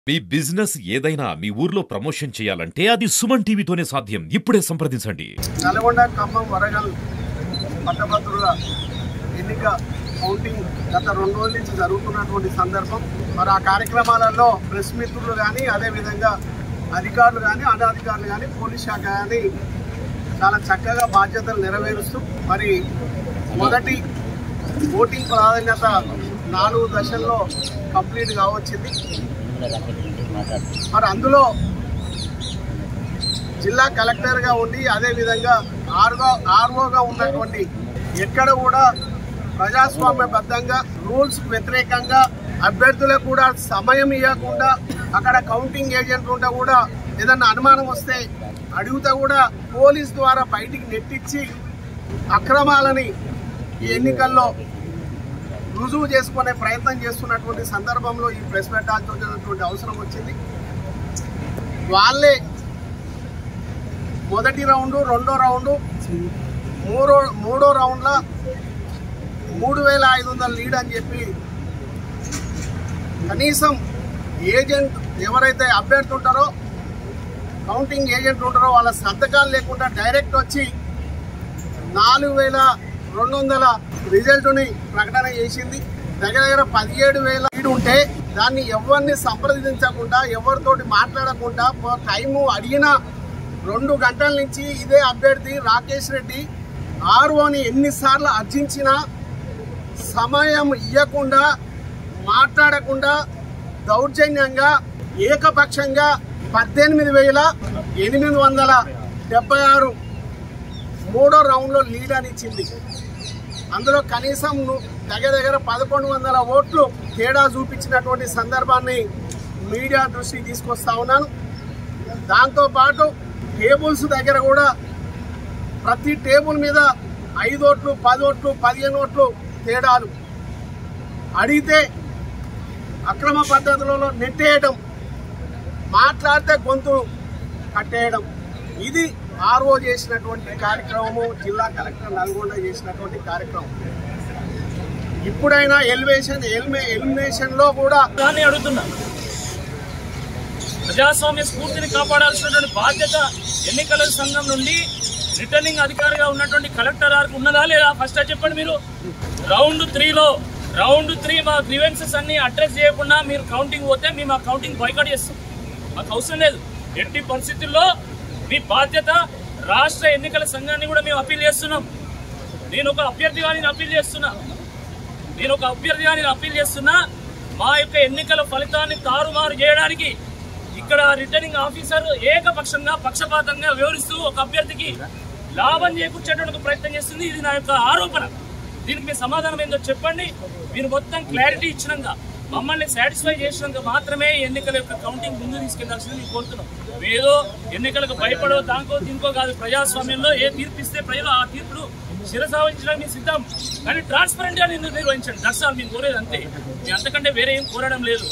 మీ business ఏదైనా మీ ఊర్లో promotion చేయాలంటే అది సుమన్ టీవీతోనే సాధ్యం ఇప్పుడే సంప్రదించండి నల్గొండ ఖమ్మం వరంగల్ పట్టభద్రుల ఎన్నిక కౌంటింగ్ గత రెండు రోజుల నుంచి జరుగుతున్నటువంటి సందర్భం మరి ఆ కార్యక్రమాలలో ప్రెస్ మిత్రులు కానీ అదేవిధంగా అధికారులు కానీ అనధికారులు కానీ పోలీస్ శాఖ కానీ చాలా చక్కగా బాధ్యతలు నెరవేరుస్తూ మరి మొదటి ఓటింగ్ ప్రాధాన్యత నాలుగు దశల్లో కంప్లీట్ కావచ్చింది మరి అందులో జిల్లా కలెక్టర్గా ఉండి అదేవిధంగా ఆర్ఓ ఆర్ఓగా ఉన్నటువంటి ఎక్కడ కూడా ప్రజాస్వామ్యబద్ధంగా రూల్స్ వ్యతిరేకంగా అభ్యర్థులకు కూడా సమయం ఇవ్వకుండా అక్కడ కౌంటింగ్ ఏజెంట్ ఉంటే కూడా ఏదన్నా అనుమానం వస్తే అడిగితే కూడా పోలీస్ ద్వారా బయటికి నెట్టించి అక్రమాలని ఈ ఎన్నికల్లో రుజువు చేసుకునే ప్రయత్నం చేస్తున్నటువంటి సందర్భంలో ఈ ప్రెస్ పెట్టాల్సినటువంటి అవసరం వచ్చింది వాళ్ళే మొదటి రౌండ్ రెండో రౌండ్ మూడో మూడో రౌండ్లో మూడు వేల ఐదు వందల లీడ్ అని చెప్పి కనీసం ఏజెంట్ ఎవరైతే అభ్యర్థి ఉంటారో కౌంటింగ్ ఏజెంట్ ఉంటారో వాళ్ళ సంతకాలు లేకుండా డైరెక్ట్ వచ్చి నాలుగు వేల రెండు వందల రిజల్ట్ని ప్రకటన చేసింది దగ్గర దగ్గర పదిహేడు వేల లీడ్ ఉంటే దాన్ని ఎవరిని సంప్రదించకుండా ఎవరితోటి మాట్లాడకుండా టైము అడిగిన రెండు గంటల నుంచి ఇదే అభ్యర్థి రాకేష్ రెడ్డి ఆర్ఓని ఎన్నిసార్లు అర్జించినా సమయం ఇవ్వకుండా మాట్లాడకుండా దౌర్జన్యంగా ఏకపక్షంగా పద్దెనిమిది వేల ఎనిమిది వందల డెబ్బై ఆరు మూడో రౌండ్లో లీడ్ అని ఇచ్చింది అందులో కనీసం ను- దగ్గర దగ్గర పదకొండు వందల ఓట్లు తేడా చూపించినటువంటి సందర్భాన్ని మీడియా దృష్టికి తీసుకొస్తా ఉన్నాను దాంతోపాటు టేబుల్స్ దగ్గర కూడా ప్రతి టేబుల్ మీద ఐదు ఓట్లు పది ఓట్లు పదిహేను ఓట్లు తేడాలు అడిగితే అక్రమ పద్ధతులలో నెట్టేయడం మాట్లాడితే గొంతు కట్టేయడం ఇది ఆర్ఓ చేసినటువంటి కార్యక్రమము జిల్లా కలెక్టర్ నల్గొండ చేసినటువంటి కార్యక్రమం ఇప్పుడైనా ఎలివేషన్ ఎలిమే ఎలిమినేషన్ లో కూడా దాన్ని అడుగుతున్నా ప్రజాస్వామ్య స్ఫూర్తిని కాపాడాల్సినటువంటి బాధ్యత ఎన్నికల సంఘం నుండి రిటర్నింగ్ అధికారిగా ఉన్నటువంటి కలెక్టర్ గారికి ఉన్నదా లేదా ఫస్ట్ అది చెప్పండి మీరు రౌండ్ త్రీలో రౌండ్ త్రీ మా గ్రీవెన్సెస్ అన్ని అడ్రస్ చేయకుండా మీరు కౌంటింగ్ పోతే మేము ఆ కౌంటింగ్ బాయ్కాట్ చేస్తాం మాకు అవసరం లేదు ఎట్టి పరిస్థితుల్లో మీ బాధ్యత రాష్ట్ర ఎన్నికల సంఘాన్ని కూడా మేము అప్పీల్ చేస్తున్నాం నేను ఒక అభ్యర్థిగా నేను అప్పీల్ చేస్తున్నా నేను ఒక అభ్యర్థిగా నేను అప్పీల్ చేస్తున్నా మా యొక్క ఎన్నికల ఫలితాన్ని తారుమారు చేయడానికి ఇక్కడ రిటర్నింగ్ ఆఫీసర్ ఏకపక్షంగా పక్షపాతంగా వివరిస్తూ ఒక అభ్యర్థికి లాభం చేకూర్చేటువంటి ఒక ప్రయత్నం చేస్తుంది ఇది నా యొక్క ఆరోపణ దీనికి మీ సమాధానం ఏందో చెప్పండి మీరు మొత్తం క్లారిటీ ఇచ్చినాక మమ్మల్ని సాటిస్ఫై చేసినాక మాత్రమే ఎన్నికల యొక్క కౌంటింగ్ ముందు తీసుకెళ్లాల్సింది నేను కోరుతున్నాం ఏదో ఎన్నికలకు భయపడో దానికో దీనికో కాదు ప్రజాస్వామ్యంలో ఏ తీర్పు ఇస్తే ప్రజలు ఆ తీర్పును శిరసావహించడానికి మేము సిద్ధం కానీ ట్రాన్స్పరెంట్ గా నేను నిర్వహించండి దర్శనాలు మేము కోరేది అంతే మేము అంతకంటే వేరే ఏం కోరడం లేదు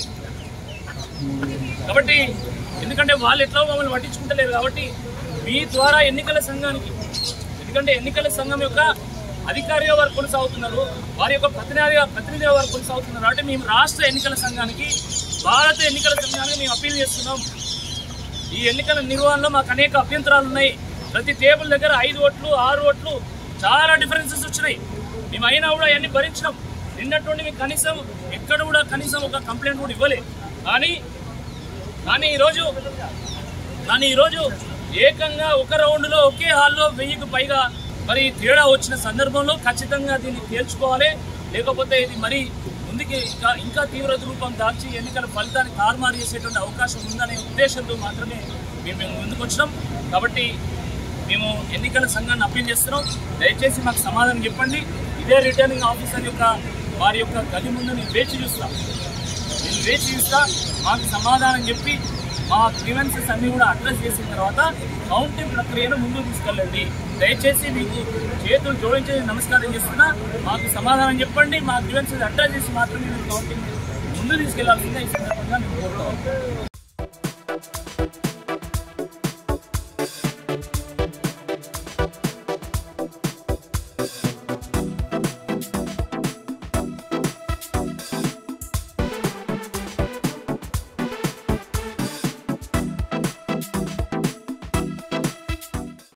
కాబట్టి ఎందుకంటే వాళ్ళు ఎట్లా మమ్మల్ని పట్టించుకుంటలేరు కాబట్టి మీ ద్వారా ఎన్నికల సంఘానికి ఎందుకంటే ఎన్నికల సంఘం యొక్క అధికారిగా వారు కొనసాగుతున్నారు వారి యొక్క ప్రతినిధిగా ప్రతినిధిగా వారు కొనసాగుతున్నారు కాబట్టి మేము రాష్ట్ర ఎన్నికల సంఘానికి భారత ఎన్నికల సంఘానికి మేము అప్పీల్ చేస్తున్నాం ఈ ఎన్నికల నిర్వహణలో మాకు అనేక అభ్యంతరాలు ఉన్నాయి ప్రతి టేబుల్ దగ్గర ఐదు ఓట్లు ఆరు ఓట్లు చాలా డిఫరెన్సెస్ వచ్చినాయి మేము అయినా కూడా అవన్నీ భరించినాం నిన్నటువంటి మీకు కనీసం ఎక్కడ కూడా కనీసం ఒక కంప్లైంట్ కూడా ఇవ్వలే కానీ కానీ ఈరోజు కానీ ఈరోజు ఏకంగా ఒక రౌండ్లో ఒకే హాల్లో వెయ్యికి పైగా మరి తేడా వచ్చిన సందర్భంలో ఖచ్చితంగా దీన్ని తేల్చుకోవాలి లేకపోతే ఇది మరి ముందుకి ఇంకా ఇంకా తీవ్ర రూపం దాల్చి ఎన్నికల ఫలితాన్ని తారుమారు చేసేటువంటి అవకాశం ఉందనే ఉద్దేశంతో మాత్రమే మేము మేము ముందుకు వచ్చినాం కాబట్టి మేము ఎన్నికల సంఘాన్ని అప్పీల్ చేస్తున్నాం దయచేసి మాకు సమాధానం చెప్పండి ఇదే రిటర్నింగ్ ఆఫీసర్ యొక్క వారి యొక్క గది ముందు నేను వేచి చూస్తాం నేను వేచి చూస్తా మాకు సమాధానం చెప్పి మా గ్రీవెన్సెస్ అన్ని కూడా అడ్రస్ చేసిన తర్వాత కౌంటింగ్ ప్రక్రియను ముందుకు తీసుకెళ్ళండి దయచేసి మీకు చేతులు జోడించి నమస్కారం చేస్తున్నా మాకు సమాధానం చెప్పండి మా గ్రీవెన్సెస్ అడ్రస్ చేసి మాత్రమే మేము కౌంటింగ్ ముందు తీసుకెళ్లాల్సిందే ఈ సందర్భంగా నేను కోరుతాను